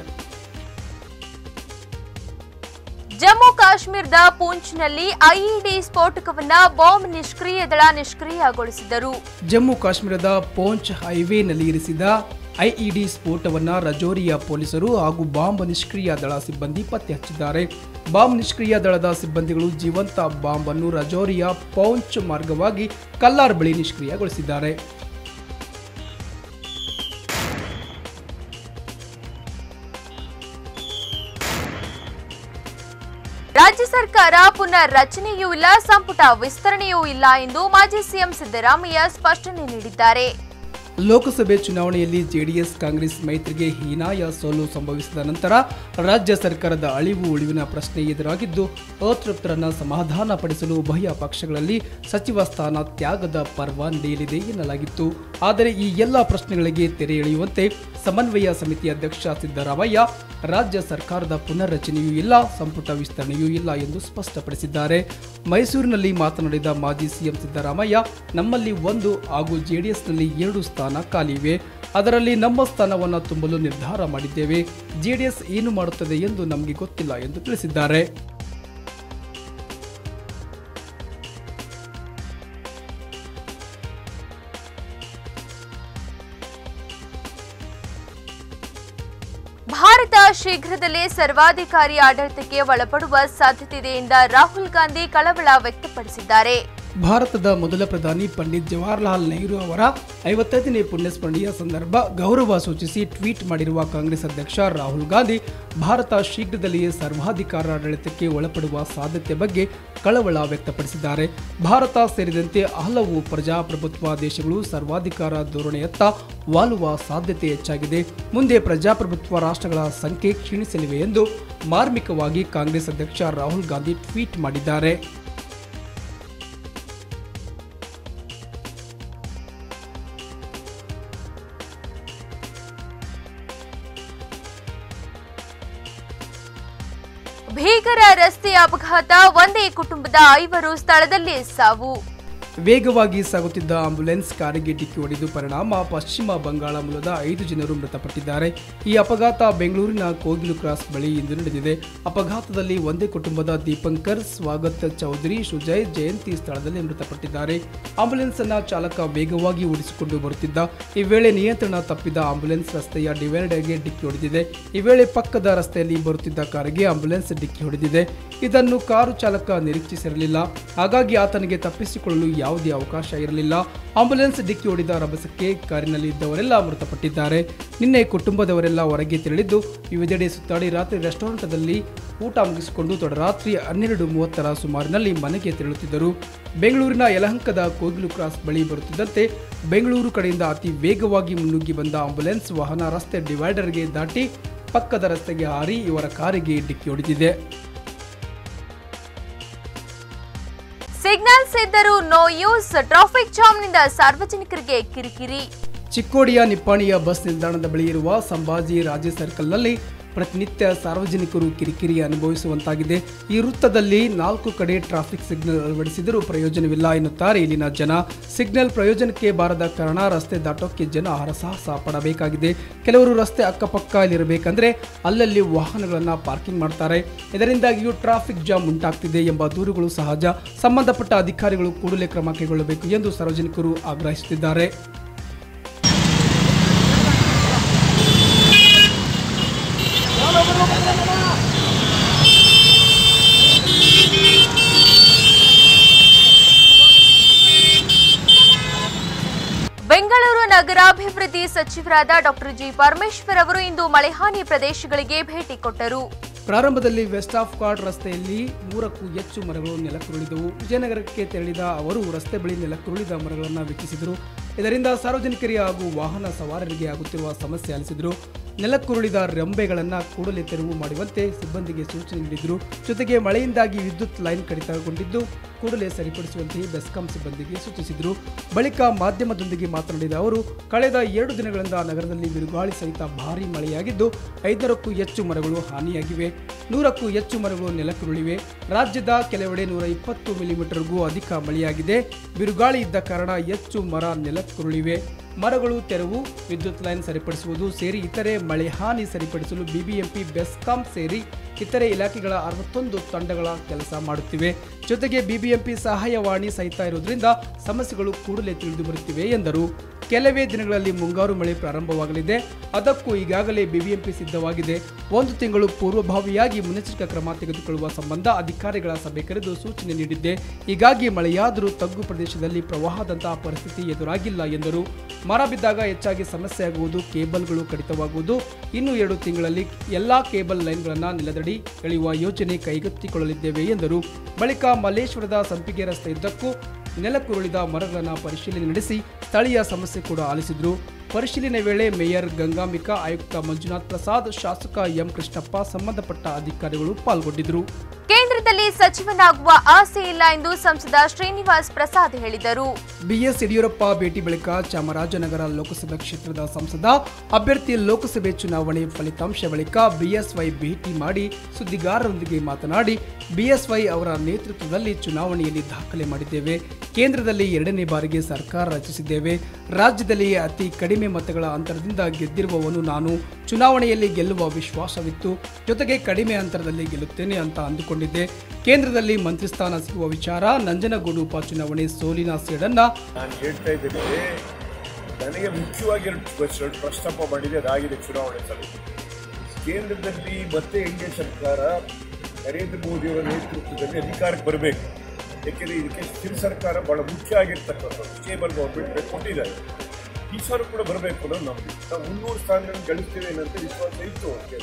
ಜಮ್ಮು ಕಾಶ್ಮೀರದ ಪೂಂಚ್ನಲ್ಲಿ ಐಇಡಿ ಸ್ಫೋಟಕವನ್ನ ಬಾಂಬ್ ನಿಷ್ಕ್ರಿಯ ದಳ ನಿಷ್ಕ್ರಿಯಗೊಳಿಸಿದರು ಜಮ್ಮು ಕಾಶ್ಮೀರದ ಪೋಂಚ್ ಹೈವೇನಲ್ಲಿ ಇರಿಸಿದ ಐಇಡಿ ಸ್ಫೋಟವನ್ನ ರಜೋರಿಯ ಪೊಲೀಸರು ಹಾಗೂ ಬಾಂಬ್ ನಿಷ್ಕ್ರಿಯ ದಳ ಸಿಬ್ಬಂದಿ ಪತ್ತೆ ಹಚ್ಚಿದ್ದಾರೆ ಬಾಂಬ್ ನಿಷ್ಕ್ರಿಯ ದಳದ ಸಿಬ್ಬಂದಿಗಳು ಜೀವಂತ ಬಾಂಬ್ ಅನ್ನು ರಜೋರಿಯ ಪೌಂಚ್ ಮಾರ್ಗವಾಗಿ ಕಲ್ಲಾರ್ ಬಳಿ ನಿಷ್ಕ್ರಿಯಗೊಳಿಸಿದ್ದಾರೆ ರಾಜ್ಯ ಸರ್ಕಾರ ಪುನರ್ ರಚನೆಯೂ ಇಲ್ಲ ಸಂಪುಟ ವಿಸ್ತರಣೆಯೂ ಇಲ್ಲ ಎಂದು ಮಾಜಿ ಸಿಎಂ ಸಿದ್ದರಾಮಯ್ಯ ಸ್ಪಷ್ಟನೆ ನೀಡಿದ್ದಾರೆ ಲೋಕಸಭೆ ಚುನಾವಣೆಯಲ್ಲಿ ಜೆಡಿಎಸ್ ಕಾಂಗ್ರೆಸ್ ಮೈತ್ರಿಗೆ ಹೀನಾಯ ಸೋಲು ಸಂಭವಿಸಿದ ನಂತರ ರಾಜ್ಯ ಸರ್ಕಾರದ ಅಳಿವು ಉಳಿವಿನ ಪ್ರಶ್ನೆ ಎದುರಾಗಿದ್ದು ಅತೃಪ್ತರನ್ನ ಸಮಾಧಾನ ಪಡಿಸಲು ಉಭಯ ಪಕ್ಷಗಳಲ್ಲಿ ಸಚಿವ ಸ್ಥಾನ ತ್ಯಾಗದ ಪರ್ವ ನಡೆಯಲಿದೆ ಎನ್ನಲಾಗಿತ್ತು ಆದರೆ ಈ ಎಲ್ಲ ಪ್ರಶ್ನೆಗಳಿಗೆ ತೆರೆ ಎಳೆಯುವಂತೆ ಸಮನ್ವಯ ಸಮಿತಿ ಅಧ್ಯಕ್ಷ ಸಿದ್ದರಾಮಯ್ಯ ರಾಜ್ಯ ಸರ್ಕಾರದ ಪುನರ್ರಚನೆಯೂ ಇಲ್ಲ ಸಂಪುಟ ವಿಸ್ತರಣೆಯೂ ಇಲ್ಲ ಎಂದು ಸ್ಪಷ್ಟಪಡಿಸಿದ್ದಾರೆ ಮೈಸೂರಿನಲ್ಲಿ ಮಾತನಾಡಿದ ಮಾಜಿ ಸಿಎಂ ಸಿದ್ದರಾಮಯ್ಯ ನಮ್ಮಲ್ಲಿ ಒಂದು ಹಾಗೂ ಜೆಡಿಎಸ್ನಲ್ಲಿ ಎರಡು ಸ್ಥಾನ ಖಾಲಿ ಇವೆ ಅದರಲ್ಲಿ ನಮ್ಮ ಸ್ಥಾನವನ್ನು ತುಂಬಲು ನಿರ್ಧಾರ ಮಾಡಿದ್ದೇವೆ ಜೆಡಿಎಸ್ ಏನು ಮಾಡುತ್ತದೆ ಎಂದು ನಮಗೆ ಗೊತ್ತಿಲ್ಲ ಎಂದು ತಿಳಿಸಿದ್ದಾರೆ ಭಾರತ ಶೀಘ್ರದಲ್ಲೇ ಸರ್ವಾಧಿಕಾರಿ ಆಡಳಿತಕ್ಕೆ ಒಳಪಡುವ ಸಾಧ್ಯತೆ ಇದೆ ಎಂದ ರಾಹುಲ್ ಗಾಂಧಿ ಕಳವಳ ವ್ಯಕ್ತಪಡಿಸಿದ್ದಾರೆ ಭಾರತದ ಮೊದಲ ಪ್ರಧಾನಿ ಪಂಡಿತ್ ಜವಾಹರ್ಲಾಲ್ ನೆಹರು ಅವರ ಐವತ್ತೈದನೇ ಪುಣ್ಯಸ್ಮರಣೆಯ ಸಂದರ್ಭ ಗೌರವ ಸೂಚಿಸಿ ಟ್ವೀಟ್ ಮಾಡಿರುವ ಕಾಂಗ್ರೆಸ್ ಅಧ್ಯಕ್ಷ ರಾಹುಲ್ ಗಾಂಧಿ ಭಾರತ ಶೀಘ್ರದಲ್ಲಿಯೇ ಸರ್ವಾಧಿಕಾರ ಆಡಳಿತಕ್ಕೆ ಒಳಪಡುವ ಸಾಧ್ಯತೆ ಬಗ್ಗೆ ಕಳವಳ ವ್ಯಕ್ತಪಡಿಸಿದ್ದಾರೆ ಭಾರತ ಸೇರಿದಂತೆ ಹಲವು ಪ್ರಜಾಪ್ರಭುತ್ವ ದೇಶಗಳು ಸರ್ವಾಧಿಕಾರ ಧೋರಣೆಯತ್ತ ವಾಲುವ ಸಾಧ್ಯತೆ ಹೆಚ್ಚಾಗಿದೆ ಮುಂದೆ ಪ್ರಜಾಪ್ರಭುತ್ವ ರಾಷ್ಟ್ರಗಳ ಸಂಖ್ಯೆ ಕ್ಷೀಣಿಸಲಿವೆ ಎಂದು ಮಾರ್ಮಿಕವಾಗಿ ಕಾಂಗ್ರೆಸ್ ಅಧ್ಯಕ್ಷ ರಾಹುಲ್ ಗಾಂಧಿ ಟ್ವೀಟ್ ಮಾಡಿದ್ದಾರೆ ಭೀಕರ ರಸ್ತೆ ಅಪಘಾತ ಒಂದೇ ಕುಟುಂಬದ ಐವರು ಸ್ಥಳದಲ್ಲೇ ಸಾವು ವೇಗವಾಗಿ ಸಾಗುತ್ತಿದ್ದ ಆಂಬ್ಯುಲೆನ್ಸ್ ಕಾರಿಗೆ ಡಿಕ್ಕಿ ಹೊಡೆದು ಪರಿಣಾಮ ಪಶ್ಚಿಮ ಬಂಗಾಳ ಮೂಲದ ಐದು ಜನರು ಮೃತಪಟ್ಟಿದ್ದಾರೆ ಈ ಅಪಘಾತ ಬೆಂಗಳೂರಿನ ಕೋಗಿಲು ಕ್ರಾಸ್ ಬಳಿ ಇಂದು ನಡೆದಿದೆ ಅಪಘಾತದಲ್ಲಿ ಒಂದೇ ಕುಟುಂಬದ ದೀಪಂಕರ್ ಸ್ವಾಗತ್ ಚೌಧರಿ ಸುಜಯ್ ಜಯಂತಿ ಸ್ಥಳದಲ್ಲಿ ಮೃತಪಟ್ಟಿದ್ದಾರೆ ಆಂಬ್ಯುಲೆನ್ಸ್ ಅನ್ನ ಚಾಲಕ ವೇಗವಾಗಿ ಓಡಿಸಿಕೊಂಡು ಬರುತ್ತಿದ್ದ ಈ ವೇಳೆ ನಿಯಂತ್ರಣ ತಪ್ಪಿದ ಆಂಬ್ಯುಲೆನ್ಸ್ ರಸ್ತೆಯ ಡಿವೈಡರ್ಗೆ ಡಿಕ್ಕಿ ಹೊಡೆದಿದೆ ಈ ವೇಳೆ ಪಕ್ಕದ ರಸ್ತೆಯಲ್ಲಿ ಬರುತ್ತಿದ್ದ ಕಾರಿಗೆ ಆಂಬ್ಯುಲೆನ್ಸ್ ಡಿಕ್ಕಿ ಹೊಡೆದಿದೆ ಇದನ್ನು ಕಾರು ಚಾಲಕ ನಿರೀಕ್ಷಿಸಿರಲಿಲ್ಲ ಹಾಗಾಗಿ ಆತನಿಗೆ ತಪ್ಪಿಸಿಕೊಳ್ಳಲು ಯಾವುದೇ ಅವಕಾಶ ಇರಲಿಲ್ಲ ಆಂಬ್ಯುಲೆನ್ಸ್ ಡಿಕ್ಕಿ ಹೊಡೆದ ರಭಸಕ್ಕೆ ಕಾರಿನಲ್ಲಿ ಇದ್ದವರೆಲ್ಲ ಮೃತಪಟ್ಟಿದ್ದಾರೆ ನಿನ್ನೆ ಕುಟುಂಬದವರೆಲ್ಲ ಹೊರಗೆ ತೆರಳಿದ್ದು ವಿವಿಧೆಡೆ ಸುತ್ತಾಡಿ ರಾತ್ರಿ ರೆಸ್ಟೋರೆಂಟ್ನಲ್ಲಿ ಊಟ ಮುಗಿಸಿಕೊಂಡು ತಡರಾತ್ರಿ ಹನ್ನೆರಡು ಮೂವತ್ತರ ಸುಮಾರಿನಲ್ಲಿ ಮನೆಗೆ ತೆರಳುತ್ತಿದ್ದರು ಬೆಂಗಳೂರಿನ ಯಲಹಂಕದ ಕೋಗಿಲು ಕ್ರಾಸ್ ಬಳಿ ಬರುತ್ತಿದ್ದಂತೆ ಬೆಂಗಳೂರು ಕಡೆಯಿಂದ ಅತಿ ವೇಗವಾಗಿ ಮುನ್ನುಗ್ಗಿ ಬಂದ ಆಂಬ್ಯುಲೆನ್ಸ್ ವಾಹನ ರಸ್ತೆ ಡಿವೈಡರ್ಗೆ ದಾಟಿ ಪಕ್ಕದ ರಸ್ತೆಗೆ ಹಾರಿ ಇವರ ಕಾರಿಗೆ ಡಿಕ್ಕಿ ಹೊಡೆದಿದೆ ಸಿಗ್ನಲ್ಸ್ ಇದ್ದರೂ ನೋ ಯೂಸ್ ಟ್ರಾಫಿಕ್ ಜಾಮ್ನಿಂದ ಸಾರ್ವಜನಿಕರಿಗೆ ಕಿರಿಕಿರಿ ಚಿಕ್ಕೋಡಿಯ ನಿಪ್ಪಾಣಿಯ ಬಸ್ ನಿಲ್ದಾಣದ ಬಳಿ ಇರುವ ಸಂಭಾಜಿ ರಾಜೇ ಸರ್ಕಲ್ನಲ್ಲಿ ಪ್ರತಿನಿತ್ಯ ಸಾರ್ವಜನಿಕರು ಕಿರಿಕಿರಿ ಅನುಭವಿಸುವಂತಾಗಿದೆ ಈ ವೃತ್ತದಲ್ಲಿ ನಾಲ್ಕು ಕಡೆ ಟ್ರಾಫಿಕ್ ಸಿಗ್ನಲ್ ಅಳವಡಿಸಿದರೂ ಪ್ರಯೋಜನವಿಲ್ಲ ಎನ್ನುತ್ತಾರೆ ಇಲ್ಲಿನ ಜನ ಸಿಗ್ನಲ್ ಪ್ರಯೋಜನಕ್ಕೆ ಬಾರದ ಕಾರಣ ರಸ್ತೆ ದಾಟೋಕ್ಕೆ ಜನ ಹರಸಾಹಸ ಪಡಬೇಕಾಗಿದೆ ಕೆಲವರು ರಸ್ತೆ ಅಕ್ಕಪಕ್ಕದಲ್ಲಿರಬೇಕಂದ್ರೆ ಅಲ್ಲಲ್ಲಿ ವಾಹನಗಳನ್ನು ಪಾರ್ಕಿಂಗ್ ಮಾಡ್ತಾರೆ ಇದರಿಂದಾಗಿಯೂ ಟ್ರಾಫಿಕ್ ಜಾಮ್ ಉಂಟಾಗ್ತಿದೆ ಎಂಬ ದೂರುಗಳು ಸಹಜ ಸಂಬಂಧಪಟ್ಟ ಅಧಿಕಾರಿಗಳು ಕೂಡಲೇ ಕ್ರಮ ಕೈಗೊಳ್ಳಬೇಕು ಎಂದು ಸಾರ್ವಜನಿಕರು ಆಗ್ರಹಿಸುತ್ತಿದ್ದಾರೆ ಬೆಂಗಳೂರು ನಗರಾಭಿವೃದ್ಧಿ ಸಚಿವರಾದ ಡಾಕ್ಟರ್ ಜಿ ಪರಮೇಶ್ವರ್ ಅವರು ಇಂದು ಮಳೆಹಾನಿ ಪ್ರದೇಶಗಳಿಗೆ ಭೇಟಿ ಕೊಟ್ಟರು ಪ್ರಾರಂಭದಲ್ಲಿ ವೆಸ್ಟ್ ಆಫ್ ಕಾರ್ಡ್ ರಸ್ತೆಯಲ್ಲಿ ಮೂರಕ್ಕೂ ಹೆಚ್ಚು ಮರಗಳು ನೆಲಕ್ಕುರುಳಿದವು ವಿಜಯನಗರಕ್ಕೆ ತೆರಳಿದ ಅವರು ರಸ್ತೆ ಬಳಿ ನೆಲಕ್ಕುರುಳಿದ ಮರಗಳನ್ನು ವೀಕ್ಷಿಸಿದರು ಇದರಿಂದ ಸಾರ್ವಜನಿಕರಿಗೆ ಹಾಗೂ ವಾಹನ ಸವಾರರಿಗೆ ಆಗುತ್ತಿರುವ ಸಮಸ್ಯೆ ಆಲಿಸಿದರು ನೆಲಕ್ಕುರುಳಿದ ರೆಂಬೆಗಳನ್ನು ಕೂಡಲೇ ತೆರವು ಮಾಡುವಂತೆ ಸಿಬ್ಬಂದಿಗೆ ಸೂಚನೆ ನೀಡಿದರು ಜೊತೆಗೆ ಮಳೆಯಿಂದಾಗಿ ವಿದ್ಯುತ್ ಲೈನ್ ಕಡಿತಗೊಂಡಿದ್ದು ಕೂಡಲೇ ಸರಿಪಡಿಸುವಂತೆ ಬೆಸ್ಕಾಂ ಸಿಬ್ಬಂದಿಗೆ ಸೂಚಿಸಿದರು ಬಳಿಕ ಮಾಧ್ಯಮದೊಂದಿಗೆ ಮಾತನಾಡಿದ ಅವರು ಕಳೆದ ಎರಡು ದಿನಗಳಿಂದ ನಗರದಲ್ಲಿ ಬಿರುಗಾಳಿ ಸಹಿತ ಭಾರೀ ಮಳೆಯಾಗಿದ್ದು ಐದರಕ್ಕೂ ಹೆಚ್ಚು ಮರಗಳು ಹಾನಿಯಾಗಿವೆ ನೂರಕ್ಕೂ ಹೆಚ್ಚು ಮರಗಳು ನೆಲಕ್ಕುರುಳಿವೆ ರಾಜ್ಯದ ಕೆಲವೆಡೆ ನೂರ ಇಪ್ಪತ್ತು ಮಿಲಿಮೀಟರ್ಗೂ ಅಧಿಕ ಮಳೆಯಾಗಿದೆ ಬಿರುಗಾಳಿ ಇದ್ದ ಕಾರಣ ಹೆಚ್ಚು ಮರ ನೆಲಕ್ಕುರುಳಿವೆ ಮರಗಳು ತೆರವು ವಿದ್ಯುತ್ ಲೈನ್ ಸರಿಪಡಿಸುವುದು ಸೇರಿ ಇತರೆ ಮಳೆ ಹಾನಿ ಸರಿಪಡಿಸಲು ಬಿಬಿಎಂಪಿ ಬೆಸ್ಕಾಂ ಸೇರಿ ಇತರೆ ಇಲಾಖೆಗಳ ಅರವತ್ತೊಂದು ತಂಡಗಳ ಕೆಲಸ ಮಾಡುತ್ತಿವೆ ಜೊತೆಗೆ ಬಿಬಿಎಂಪಿ ಸಹಾಯವಾಣಿ ಸಹಿತ ಇರುವುದರಿಂದ ಸಮಸ್ಯೆಗಳು ಕೂಡಲೇ ತಿಳಿದು ಬರುತ್ತಿವೆ ಎಂದರು ಕೆಲವೇ ದಿನಗಳಲ್ಲಿ ಮುಂಗಾರು ಮಳೆ ಪ್ರಾರಂಭವಾಗಲಿದೆ ಅದಕ್ಕೂ ಈಗಾಗಲೇ ಬಿಬಿಎಂಪಿ ಸಿದ್ಧವಾಗಿದೆ ಒಂದು ತಿಂಗಳು ಪೂರ್ವಭಾವಿಯಾಗಿ ಮುನ್ನೆಚ್ಚರಿಕಾ ಕ್ರಮ ತೆಗೆದುಕೊಳ್ಳುವ ಸಂಬಂಧ ಅಧಿಕಾರಿಗಳ ಸಭೆ ಕರೆದು ಸೂಚನೆ ನೀಡಿದ್ದೆ ಹೀಗಾಗಿ ಮಳೆಯಾದರೂ ತಗ್ಗು ಪ್ರದೇಶದಲ್ಲಿ ಪ್ರವಾಹದಂತಹ ಪರಿಸ್ಥಿತಿ ಎದುರಾಗಿಲ್ಲ ಎಂದರು ಮರ ಬಿದ್ದಾಗ ಹೆಚ್ಚಾಗಿ ಸಮಸ್ಯೆಯಾಗುವುದು ಕೇಬಲ್ಗಳು ಕಡಿತವಾಗುವುದು ಇನ್ನು ಎರಡು ತಿಂಗಳಲ್ಲಿ ಎಲ್ಲಾ ಕೇಬಲ್ ಲೈನ್ಗಳನ್ನು ನೆಲದಡಿ ಎಳೆಯುವ ಯೋಜನೆ ಕೈಗೆತ್ತಿಕೊಳ್ಳಲಿದ್ದೇವೆ ಎಂದರು ಬಳಿಕ ಮಲ್ಲೇಶ್ವರದ ಸಂಪಿಗೆ ರಸ್ತೆಯುದ್ದಕ್ಕೂ ನೆಲಕ್ಕುರುಳಿದ ಮರಗಳನ್ನು ಪರಿಶೀಲನೆ ನಡೆಸಿ ಸ್ಥಳೀಯ ಸಮಸ್ಯೆ ಕೂಡ ಆಲಿಸಿದರು ಪರಿಶೀಲನೆ ವೇಳೆ ಮೇಯರ್ ಗಂಗಾಂಬಿಕಾ ಆಯುಕ್ತ ಮಂಜುನಾಥ್ ಪ್ರಸಾದ್ ಶಾಸಕ ಎಂ ಕೃಷ್ಣಪ್ಪ ಸಂಬಂಧಪಟ್ಟ ಅಧಿಕಾರಿಗಳು ಪಾಲ್ಗೊಂಡಿದ್ದರು ಕೇಂದ್ರದಲ್ಲಿ ಸಚಿವನಾಗುವ ಆಸೆ ಇಲ್ಲ ಎಂದು ಸಂಸದ ಶ್ರೀನಿವಾಸ್ ಪ್ರಸಾದ್ ಹೇಳಿದರು ಬಿಎಸ್ ಯಡಿಯೂರಪ್ಪ ಭೇಟಿ ಬಳಿಕ ಚಾಮರಾಜನಗರ ಲೋಕಸಭಾ ಕ್ಷೇತ್ರದ ಸಂಸದ ಅಭ್ಯರ್ಥಿ ಲೋಕಸಭೆ ಚುನಾವಣೆ ಫಲಿತಾಂಶ ಬಳಿಕ ಬಿಎಸ್ವೈ ಭೇಟಿ ಮಾಡಿ ಸುದ್ದಿಗಾರರೊಂದಿಗೆ ಮಾತನಾಡಿ ಬಿಎಸ್ವೈ ಅವರ ನೇತೃತ್ವದಲ್ಲಿ ಚುನಾವಣೆಯಲ್ಲಿ ದಾಖಲೆ ಮಾಡಿದ್ದೇವೆ ಕೇಂದ್ರದಲ್ಲಿ ಎರಡನೇ ಬಾರಿಗೆ ಸರ್ಕಾರ ರಚಿಸಿದ್ದೇವೆ ರಾಜ್ಯದಲ್ಲಿ ಅತಿ ಕಡಿಮೆ ಮತಗಳ ಅಂತರದಿಂದ ಗೆದ್ದಿರುವವನು ನಾನು ಚುನಾವಣೆಯಲ್ಲಿ ಗೆಲ್ಲುವ ವಿಶ್ವಾಸವಿತ್ತು ಜೊತೆಗೆ ಕಡಿಮೆ ಅಂತರದಲ್ಲಿ ಗೆಲ್ಲುತ್ತೇನೆ ಅಂತ ಅಂದುಕೊಂಡಿದ್ದೆ ಕೇಂದ್ರದಲ್ಲಿ ಮಂತ್ರಿ ಸ್ಥಾನ ಸಿಗುವ ವಿಚಾರ ನಂಜನಗೂಡು ಉಪಚುನಾವಣೆ ಸೋಲಿನ ಸೇಡನ್ನ ನಾನು ಹೇಳ್ತಾ ಇದ್ದೇನೆ ನನಗೆ ಮುಖ್ಯವಾಗಿ ಎರಡು ಕ್ವೆಶ್ಚನ್ ಪ್ರಸ್ತಾಪ ಮಾಡಿದೆ ಅದಾಗಿದೆ ಚುನಾವಣೆ ಸಮಿತಿ ಕೇಂದ್ರದಲ್ಲಿ ಮತ್ತೆ ಎನ್ಡಿಎ ಸರ್ಕಾರ ನರೇಂದ್ರ ಮೋದಿಯವರ ನೇತೃತ್ವದಲ್ಲಿ ಅಧಿಕಾರಕ್ಕೆ ಬರಬೇಕು ಯಾಕೆಂದರೆ ಇದಕ್ಕೆ ಸ್ಥಿರ ಸರ್ಕಾರ ಬಹಳ ಮುಖ್ಯ ಆಗಿರ್ತಕ್ಕಂಥದ್ದು ಸ್ಟೇಬಲ್ ಗೌರ್ಮೆಂಟ್ ಕೊಟ್ಟಿದ್ದಾರೆ ಈ ಸಾಲ ಕೂಡ ಬರಬೇಕು ಅನ್ನೋದು ನಮ್ದು ನಾವು ಮುನ್ನೂರು ಸ್ಥಾನಗಳನ್ನು ಗಳಿಸ್ತೇವೆ ಅನ್ನೋಂಥ ವಿಶ್ವಾಸ ಇತ್ತು ಅವ್ರಿಗೆ.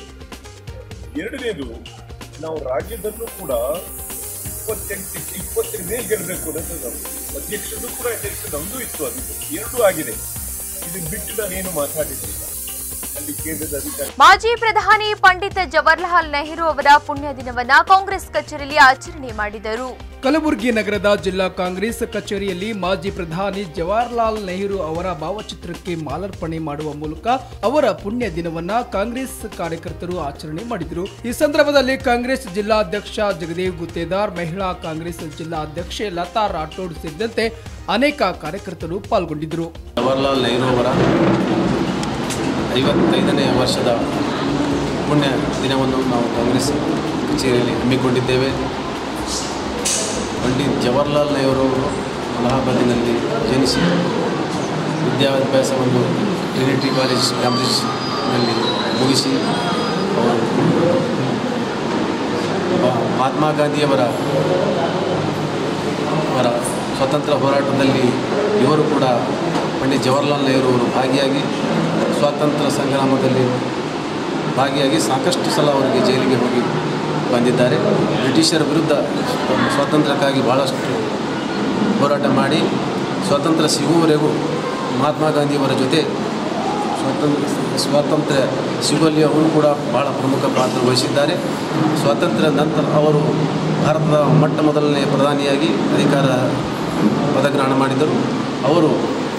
ಎರಡನೇದು ನಾವು ರಾಜ್ಯದಲ್ಲೂ ಕೂಡ ಇಪ್ಪತ್ತೆಂಟು ಇಪ್ಪತ್ತರ ಮೇಲೆ ಗೆಲ್ಲಬೇಕು ಅನ್ನೋದು ನಮ್ದು ಅಧ್ಯಕ್ಷರು ಕೂಡ ಅಧ್ಯಕ್ಷ ನಮ್ದು ಇತ್ತು ಅದು ಎರಡೂ ಆಗಿದೆ ಇದನ್ನ ಬಿಟ್ಟು ನಾನೇನು ಮಾತಾಡಿದ್ದಿಲ್ಲ ಅಲ್ಲಿ ಕೇಂದ್ರದ ಅಧಿಕಾರಿ ಮಾಜಿ ಪ್ರಧಾನಿ ಪಂಡಿತ್ ಜವಾಹರ್ಲಾಲ್ ನೆಹರು ಅವರ ಪುಣ್ಯ ದಿನವನ್ನ ಕಾಂಗ್ರೆಸ್ ಕಚೇರಿಯಲ್ಲಿ ಆಚರಣೆ ಮಾಡಿದರು ಕಲಬುರಗಿ ನಗರದ ಜಿಲ್ಲಾ ಕಾಂಗ್ರೆಸ್ ಕಚೇರಿಯಲ್ಲಿ ಮಾಜಿ ಪ್ರಧಾನಿ ಜವಾಹರ್ಲಾಲ್ ನೆಹರು ಅವರ ಭಾವಚಿತ್ರಕ್ಕೆ ಮಾಲಾರ್ಪಣೆ ಮಾಡುವ ಮೂಲಕ ಅವರ ಪುಣ್ಯ ದಿನವನ್ನ ಕಾಂಗ್ರೆಸ್ ಕಾರ್ಯಕರ್ತರು ಆಚರಣೆ ಮಾಡಿದರು ಈ ಸಂದರ್ಭದಲ್ಲಿ ಕಾಂಗ್ರೆಸ್ ಜಿಲ್ಲಾಧ್ಯಕ್ಷ ಜಗದೇವ್ ಗುತ್ತೇದಾರ್ ಮಹಿಳಾ ಕಾಂಗ್ರೆಸ್ ಜಿಲ್ಲಾಧ್ಯಕ್ಷೆ ಲತಾ ರಾಠೋಡ್ ಸೇರಿದಂತೆ ಅನೇಕ ಕಾರ್ಯಕರ್ತರು ಪಾಲ್ಗೊಂಡಿದ್ದರು ಜವಾಹರ್ಲಾಲ್ ನೆಹರು ಅವರ ಐವತ್ತೈದನೇ ವರ್ಷದ ಪುಣ್ಯ ದಿನವನ್ನು ನಾವು ಕಾಂಗ್ರೆಸ್ ಕಚೇರಿಯಲ್ಲಿ ಹಮ್ಮಿಕೊಂಡಿದ್ದೇವೆ ಪಂಡಿತ್ ಜವಾಹರ್ಲಾಲ್ ನೆಹರು ಅವರು ಅಲಹಾಬಾದಿನಲ್ಲಿ ಜನಿಸಿ ವಿದ್ಯಾಭ್ಯಾಸವನ್ನು ಟ್ರಿನಿಟಿ ಕಾಲೇಜ್ ಕ್ಯಾಂಬ್ರಿಡ್ಜ್ನಲ್ಲಿ ಮುಗಿಸಿ ಅವರು ಮಹಾತ್ಮ ಗಾಂಧಿಯವರ ಅವರ ಸ್ವತಂತ್ರ ಹೋರಾಟದಲ್ಲಿ ಇವರು ಕೂಡ ಪಂಡಿತ್ ಜವಾಹರ್ಲಾಲ್ ನೆಹರು ಅವರು ಭಾಗಿಯಾಗಿ ಸ್ವಾತಂತ್ರ್ಯ ಸಂಗ್ರಾಮದಲ್ಲಿ ಭಾಗಿಯಾಗಿ ಸಾಕಷ್ಟು ಸಲ ಅವರಿಗೆ ಜೈಲಿಗೆ ಹೋಗಿ ಬಂದಿದ್ದಾರೆ ಬ್ರಿಟಿಷರ ವಿರುದ್ಧ ಸ್ವಾತಂತ್ರ್ಯಕ್ಕಾಗಿ ಭಾಳಷ್ಟು ಹೋರಾಟ ಮಾಡಿ ಸ್ವಾತಂತ್ರ್ಯ ಸಿಗುವವರೆಗೂ ಮಹಾತ್ಮ ಗಾಂಧಿಯವರ ಜೊತೆ ಸ್ವಾತಂತ್ರ್ಯ ಸ್ವಾತಂತ್ರ್ಯ ಸಿಗುವಲ್ಲಿ ಅವರು ಕೂಡ ಭಾಳ ಪ್ರಮುಖ ಪಾತ್ರ ವಹಿಸಿದ್ದಾರೆ ಸ್ವಾತಂತ್ರ್ಯ ನಂತರ ಅವರು ಭಾರತದ ಮೊಟ್ಟ ಮೊದಲನೇ ಪ್ರಧಾನಿಯಾಗಿ ಅಧಿಕಾರ ಪದಗ್ರಹಣ ಮಾಡಿದರು ಅವರು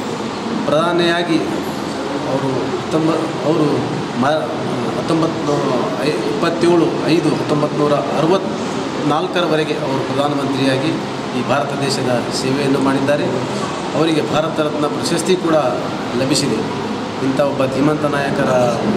ಪ್ರಧಾನಿಯಾಗಿ ಅವರು ಹತ್ತೊಂಬ ಅವರು ಮ ಹತ್ತೊಂಬತ್ತು ಐ ಇಪ್ಪತ್ತೇಳು ಐದು ಹತ್ತೊಂಬತ್ತು ನೂರ ಅರವತ್ತ್ನಾಲ್ಕರವರೆಗೆ ಅವರು ಪ್ರಧಾನಮಂತ್ರಿಯಾಗಿ ಈ ಭಾರತ ದೇಶದ ಸೇವೆಯನ್ನು ಮಾಡಿದ್ದಾರೆ ಅವರಿಗೆ ಭಾರತ ರತ್ನ ಪ್ರಶಸ್ತಿ ಕೂಡ ಲಭಿಸಿದೆ ಇಂಥ ಒಬ್ಬ ಧೀಮಂತ ನಾಯಕರ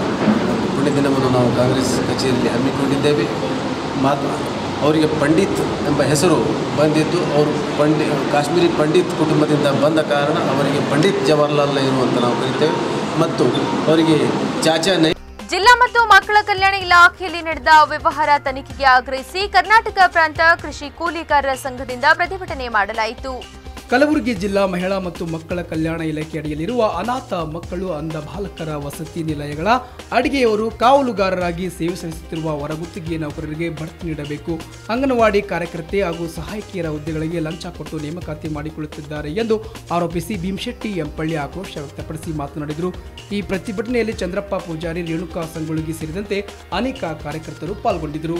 ಪುಣ್ಯ ದಿನವನ್ನು ನಾವು ಕಾಂಗ್ರೆಸ್ ಕಚೇರಿಯಲ್ಲಿ ಹಮ್ಮಿಕೊಂಡಿದ್ದೇವೆ ಮಹಾತ್ಮ ಅವರಿಗೆ ಪಂಡಿತ್ ಎಂಬ ಹೆಸರು ಬಂದಿದ್ದು ಅವರು ಪಂಡಿ ಕಾಶ್ಮೀರಿ ಪಂಡಿತ್ ಕುಟುಂಬದಿಂದ ಬಂದ ಕಾರಣ ಅವರಿಗೆ ಪಂಡಿತ್ ಜವಾಹರ್ಲಾಲ್ ನೆಹರು ಅಂತ ನಾವು ಕರಿತೇವೆ ಮತ್ತು ಅವರಿಗೆ ಚಾಚಾ ನೈ ಜಿಲ್ಲಾ ಮತ್ತು ಮಕ್ಕಳ ಕಲ್ಯಾಣ ಇಲಾಖೆಯಲ್ಲಿ ನಡೆದ ಅವ್ಯವಹಾರ ತನಿಖೆಗೆ ಆಗ್ರಹಿಸಿ ಕರ್ನಾಟಕ ಪ್ರಾಂತ ಕೃಷಿ ಕೂಲಿಕಾರರ ಸಂಘದಿಂದ ಪ್ರತಿಭಟನೆ ಮಾಡಲಾಯಿತು ಕಲಬುರಗಿ ಜಿಲ್ಲಾ ಮಹಿಳಾ ಮತ್ತು ಮಕ್ಕಳ ಕಲ್ಯಾಣ ಇಲಾಖೆ ಅಡಿಯಲ್ಲಿರುವ ಅನಾಥ ಮಕ್ಕಳು ಅಂಧ ಬಾಲಕರ ವಸತಿ ನಿಲಯಗಳ ಅಡಿಗೆಯವರು ಕಾವಲುಗಾರರಾಗಿ ಸೇವೆ ಸಲ್ಲಿಸುತ್ತಿರುವ ಹೊರಗುತ್ತಿಗೆ ನೌಕರರಿಗೆ ಬಡ್ತಿ ನೀಡಬೇಕು ಅಂಗನವಾಡಿ ಕಾರ್ಯಕರ್ತೆ ಹಾಗೂ ಸಹಾಯಕಿಯರ ಹುದ್ದೆಗಳಿಗೆ ಲಂಚ ಕೊಟ್ಟು ನೇಮಕಾತಿ ಮಾಡಿಕೊಳ್ಳುತ್ತಿದ್ದಾರೆ ಎಂದು ಆರೋಪಿಸಿ ಭೀಮಶೆಟ್ಟಿ ಎಂಪಳ್ಳಿ ಆಕ್ರೋಶ ವ್ಯಕ್ತಪಡಿಸಿ ಮಾತನಾಡಿದರು ಈ ಪ್ರತಿಭಟನೆಯಲ್ಲಿ ಚಂದ್ರಪ್ಪ ಪೂಜಾರಿ ರೇಣುಕಾ ಸಂಗೊಳ್ಳುಗಿ ಸೇರಿದಂತೆ ಅನೇಕ ಕಾರ್ಯಕರ್ತರು ಪಾಲ್ಗೊಂಡಿದ್ದರು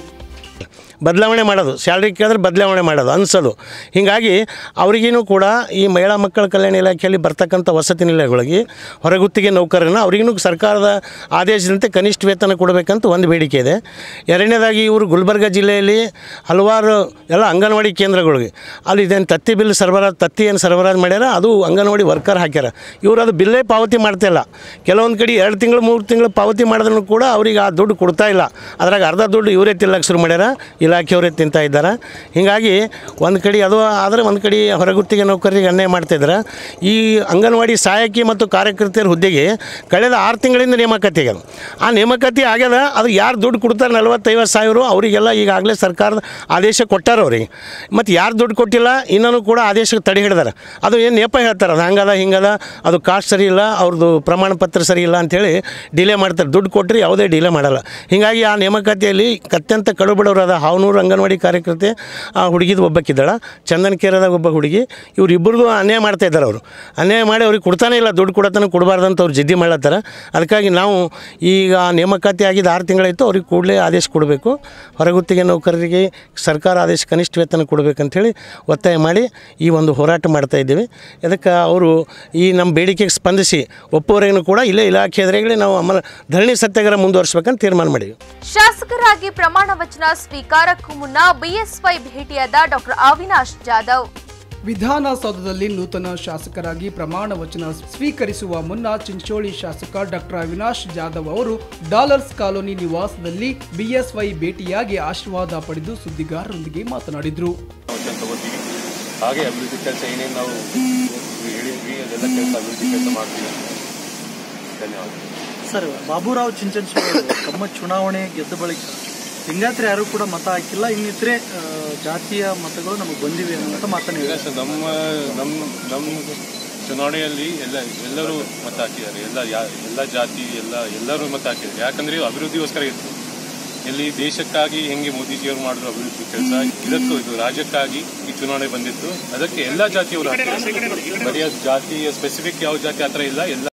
ಬದಲಾವಣೆ ಮಾಡೋದು ಸ್ಯಾಲ್ರಿ ಕೇಳಿದ್ರೆ ಬದಲಾವಣೆ ಮಾಡೋದು ಅನ್ಸೋದು ಹೀಗಾಗಿ ಅವರಿಗೇನು ಕೂಡ ಈ ಮಹಿಳಾ ಮಕ್ಕಳ ಕಲ್ಯಾಣ ಇಲಾಖೆಯಲ್ಲಿ ಬರ್ತಕ್ಕಂಥ ವಸತಿ ನಿಲಯಗಳಿಗೆ ಹೊರಗುತ್ತಿಗೆ ನೌಕರರನ್ನ ಅವರಿಗೂ ಸರ್ಕಾರದ ಆದೇಶದಂತೆ ಕನಿಷ್ಠ ವೇತನ ಕೊಡಬೇಕಂತ ಒಂದು ಬೇಡಿಕೆ ಇದೆ ಎರಡನೇದಾಗಿ ಇವರು ಗುಲ್ಬರ್ಗ ಜಿಲ್ಲೆಯಲ್ಲಿ ಹಲವಾರು ಎಲ್ಲ ಅಂಗನವಾಡಿ ಕೇಂದ್ರಗಳಿಗೆ ಅಲ್ಲಿ ಇದೇನು ತತ್ತಿ ಬಿಲ್ ಸರಬರಾಜು ತತ್ತಿ ಏನು ಸರಬರಾಜು ಮಾಡ್ಯಾರ ಅದು ಅಂಗನವಾಡಿ ವರ್ಕರ್ ಹಾಕ್ಯಾರ ಇವರು ಅದು ಬಿಲ್ಲೇ ಪಾವತಿ ಮಾಡ್ತಿಲ್ಲ ಕೆಲವೊಂದು ಕಡೆ ಎರಡು ತಿಂಗಳು ಮೂರು ತಿಂಗಳು ಪಾವತಿ ಮಾಡಿದ್ರು ಕೂಡ ಅವ್ರಿಗೆ ಆ ದುಡ್ಡು ಕೊಡ್ತಾ ಇಲ್ಲ ಅದ್ರಾಗ ಅರ್ಧ ದುಡ್ಡು ಇವರೇ ತಿನ್ನಕ್ಕೆ ಶುರು ಮಾಡ್ಯಾರ ಇಲಾಖೆಯವರೇ ತಿಂತಾ ಇದ್ದಾರೆ ಹೀಗಾಗಿ ಒಂದು ಕಡೆ ಅದು ಆದರೆ ಒಂದು ಕಡೆ ಹೊರಗುತ್ತಿಗೆ ನೌಕರರಿಗೆ ಅನ್ಯಾಯ ಮಾಡ್ತಾಯಿದ್ದಾರೆ ಈ ಅಂಗನವಾಡಿ ಸಹಾಯಕಿ ಮತ್ತು ಕಾರ್ಯಕರ್ತೆಯರ ಹುದ್ದೆಗೆ ಕಳೆದ ಆರು ತಿಂಗಳಿಂದ ನೇಮಕಾತಿ ಆಗ್ಯದ ಆ ನೇಮಕಾತಿ ಆಗ್ಯದ ಅದು ಯಾರು ದುಡ್ಡು ಕೊಡ್ತಾರೆ ನಲ್ವತ್ತೈವತ್ತು ಸಾವಿರ ಅವರಿಗೆಲ್ಲ ಈಗಾಗಲೇ ಸರ್ಕಾರದ ಆದೇಶ ಕೊಟ್ಟಾರ ಅವ್ರಿಗೆ ಮತ್ತು ಯಾರು ದುಡ್ಡು ಕೊಟ್ಟಿಲ್ಲ ಇನ್ನೂ ಕೂಡ ಆದೇಶಕ್ಕೆ ತಡೆ ಹಿಡಿದಾರೆ ಅದು ಏನು ನೆಪ ಹೇಳ್ತಾರೆ ಅದು ಹಂಗದ ಹಿಂಗದ ಅದು ಕಾಸ್ಟ್ ಸರಿ ಇಲ್ಲ ಅವ್ರದ್ದು ಪ್ರಮಾಣ ಪತ್ರ ಸರಿ ಇಲ್ಲ ಅಂಥೇಳಿ ಡಿಲೇ ಮಾಡ್ತಾರೆ ದುಡ್ಡು ಕೊಟ್ಟರೆ ಯಾವುದೇ ಡಿಲೇ ಮಾಡಲ್ಲ ಹೀಗಾಗಿ ಆ ನೇಮಕಾತಿಯಲ್ಲಿ ಅತ್ಯಂತ ಕಡುಬಡವರಾದ ಹಾವನೂರು ಅಂಗನವಾಡಿ ಕಾರ್ಯಕರ್ತೆ ಆ ಹುಡುಗಿದು ಒಬ್ಬಕ್ಕಿದ್ದಾಳ ಚಂದನ್ ಕೇರದಾಗ ಒಬ್ಬ ಹುಡುಗಿ ಇವರಿಬ್ಬರದು ಅನ್ಯಾಯ ಮಾಡ್ತಾ ಇದ್ದಾರೆ ಅವರು ಅನ್ಯಾಯ ಮಾಡಿ ಅವ್ರಿಗೆ ಕೊಡ್ತಾನೆ ಇಲ್ಲ ದುಡ್ಡು ಕೊಡತನ ಕೊಡಬಾರ್ದಂತ ಅವ್ರು ಜಿದ್ದಿ ಮಾಡ್ಲತ್ತಾರ ಅದಕ್ಕಾಗಿ ನಾವು ಈಗ ನೇಮಕಾತಿ ಆಗಿದ್ದು ಆರು ತಿಂಗಳಾಯಿತು ಅವ್ರಿಗೆ ಕೂಡಲೇ ಆದೇಶ ಕೊಡಬೇಕು ಹೊರಗುತ್ತಿಗೆ ನೌಕರರಿಗೆ ಸರ್ಕಾರ ಆದೇಶ ಕನಿಷ್ಠ ವೇತನ ಕೊಡಬೇಕಂಥೇಳಿ ಒತ್ತಾಯ ಮಾಡಿ ಈ ಒಂದು ಹೋರಾಟ ಮಾಡ್ತಾ ಇದ್ದೀವಿ ಇದಕ್ಕೆ ಅವರು ಈ ನಮ್ಮ ಬೇಡಿಕೆಗೆ ಸ್ಪಂದಿಸಿ ಒಪ್ಪುವರೆಗೂ ಕೂಡ ಇಲ್ಲೇ ಇಲಾಖೆ ಎದುರುಗಡೆ ನಾವು ಅಮಲ ಧರಣಿ ಸತ್ಯಾಗ್ರಹ ಮುಂದುವರಿಸ್ಬೇಕಂತ ತೀರ್ಮಾನ ಮಾಡಿದ್ವಿ ಶಾಸಕರಾಗಿ ಪ್ರಮಾಣ ವಚನ ಸ್ವೀಕಾರಕ್ಕೂ ಮುನ್ನ ಬಿಎಸ್ವೈ ಭೇಟಿಯಾದ ಡಾಕ್ಟರ್ ಅವಿನಾಶ್ ಜಾಧವ್ ವಿಧಾನಸೌಧದಲ್ಲಿ ನೂತನ ಶಾಸಕರಾಗಿ ಪ್ರಮಾಣ ವಚನ ಸ್ವೀಕರಿಸುವ ಮುನ್ನ ಚಿಂಚೋಳಿ ಶಾಸಕ ಡಾಕ್ಟರ್ ಅವಿನಾಶ್ ಜಾಧವ್ ಅವರು ಡಾಲರ್ಸ್ ಕಾಲೋನಿ ನಿವಾಸದಲ್ಲಿ ಬಿಎಸ್ವೈ ಭೇಟಿಯಾಗಿ ಆಶೀರ್ವಾದ ಪಡೆದು ಸುದ್ದಿಗಾರರೊಂದಿಗೆ ಮಾತನಾಡಿದರು ವಚನ ತಗೋತೀವಿ ಹಾಗೆ ಅಭಿವೃದ್ಧಿ ಕೆಲಸ ಏನೇನು ನಾವು ಹೇಳಿದ್ವಿ ಅದೆಲ್ಲ ಕೆಲಸ ಅಭಿವೃದ್ಧಿ ಕೆಲಸ ಮಾಡ್ತೀವಿ ಧನ್ಯವಾದ ಸರ್ ಬಾಬುರಾವ್ ಚಿಂಚನ್ಸ್ವಾಮಿ ಅವರು ತಮ್ಮ ಚುನಾವಣೆ ಗೆದ್ದ ಬಳಿಕ ಲಿಂಗಾಯತರು ಯಾರು ಕೂಡ ಮತ ಹಾಕಿಲ್ಲ ಇನ್ನಿತರೆ ಆ, ಜಾತಿಯ ಮತಗಳು ನಮಗೆ ಬಂದಿವೆ ಅಂತ ಮಾತನ್ನ ಇಲ್ಲ ಹೇಳಿದ್ದಾರೆ ಸರ್ ನಮ್ಮ ನಮ್ಮ ನಮ್ಮ ಚುನಾವಣೆಯಲ್ಲಿ ಎಲ್ಲ ಎಲ್ಲರೂ ಮತ ಹಾಕಿದ್ದಾರೆ ಎಲ್ಲ ಯಾ ಎಲ್ಲ ಜಾತಿ ಎಲ್ಲ ಎಲ್ಲರೂ ಮತ ಹಾಕಿದ್ದಾರೆ ಯಾಕಂದ್ರೆ ಇದು ಅಭಿವೃದ್ಧಿಗೋಸ್ಕರ ಇತ್ತು ಇಲ್ಲಿ ದೇಶಕ್ಕಾಗಿ ಹೆಂಗೆ ಮೋದಿಜಿಯವರು ಮಾಡಿದ್ರು ಅಭಿವೃದ್ಧಿ ಕೆಲಸ ಇದಕ್ಕೂ ಇದು ರಾಜ್ಯಕ್ಕಾಗಿ ಈ ಚುನಾವಣೆ ಬಂದಿತ್ತು ಅದಕ್ಕೆ ಎಲ್ಲ ಜಾತಿಯವರು ಹಾಕಿದ್ದಾರೆ ಬರೀ ಅದು ಜಾತಿ ಸ್ಪೆಸಿಫಿಕ್ ಯಾವ ಜಾತಿ ಆ ಥರ ಇಲ್ಲ ಎಲ್ಲ